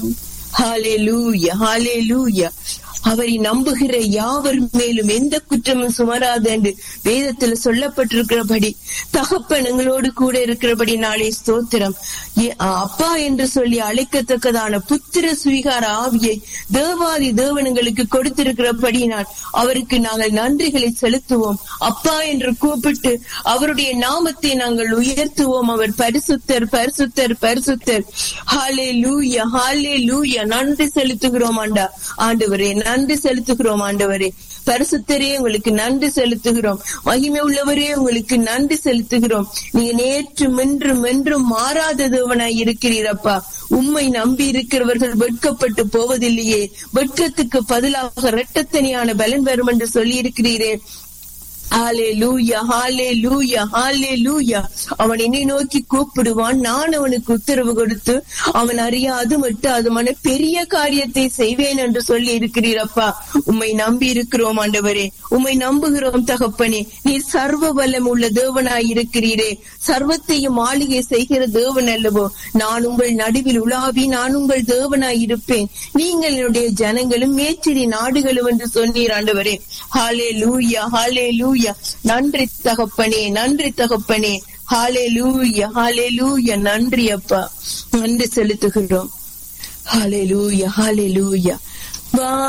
ஹalleluya ஹalleluya அவரை நம்புகிற யாவர் மேலும் எந்த குற்றமும் சுமராது என்று வேதத்தில் சொல்லப்பட்டிருக்கிறபடி தகப்பன் எங்களோடு கூட இருக்கிறபடி நாளை ஸ்தோத்திரம் ஏ- அப்பா என்று சொல்லி அழைக்கத்தக்கதான புத்திர சுவீகார ஆவியை தேவாதி தேவனங்களுக்கு கொடுத்திருக்கிறபடியினால் அவருக்கு நாங்கள் நன்றிகளை செலுத்துவோம் அப்பா என்று கூப்பிட்டு அவருடைய நாமத்தை நாங்கள் உயர்த்துவோம் அவர் பரிசுத்தர் பரிசுத்தர் பரிசுத்தர் ஹாலே லூயா ஹாலே லூயா நன்றி செலுத்துகிறோம் ஆண்டா ஆண்டவரே நன்றி செலுத்துகிறோம் ஆண்டவரே பரிசுத்தரே உங்களுக்கு நன்றி செலுத்துகிறோம் மகிமை உள்ளவரே உங்களுக்கு நன்றி செலுத்துகிறோம் நீங்க நேற்றும் இன்றும் என்றும் மாறாத தேவனாய் இருக்கிறீரப்பா உம்மை நம்பி இருக்கிறவர்கள் வெட்கப்பட்டு போவதில்லையே வெட்கத்துக்கு பதிலாக இரட்டத்தனியான பலன் வரும் என்று சொல்லி இருக்கிறீரே ஹalleluya ஹalleluya ஹalleluya அவன் என்னை நோக்கி கூப்பிடுவான் நான் அவனுக்கு உத்தரவு கொடுத்து அவன் அறியாது மட்டும் அதுமான பெரிய காரியத்தை செய்வேன் என்று சொல்லி இருக்கிறீரப்பா உம்மை நம்பி இருக்கிறோம் ஆண்டவரே உம்மை நம்புகிறோம் தகப்பனே நீர் சர்வ வல்லம் உள்ள தேவனாய் இருக்கிறீரே சர்வத்தையும் ஆளுகை செய்கிற தேவன் அல்லவோ நான் உங்கள் நடுவில் உலாவி நான் உங்கள் தேவனாய் இருப்பேன் நீங்கள் என்னுடைய ஜனங்களும் மேற்றிரி நாடுகளும் என்று சொன்னீர் ஆண்டவரே ஹாலே லூயா ஹாலே லூயா நன்றி தகப்பனே நன்றி தகப்பனே ஹாலே லூயா ஹாலே லூயா நன்றி அப்பா நன்றி செலுத்துகிறோம் ஹாலே லூயா ஹாலே லூயா வா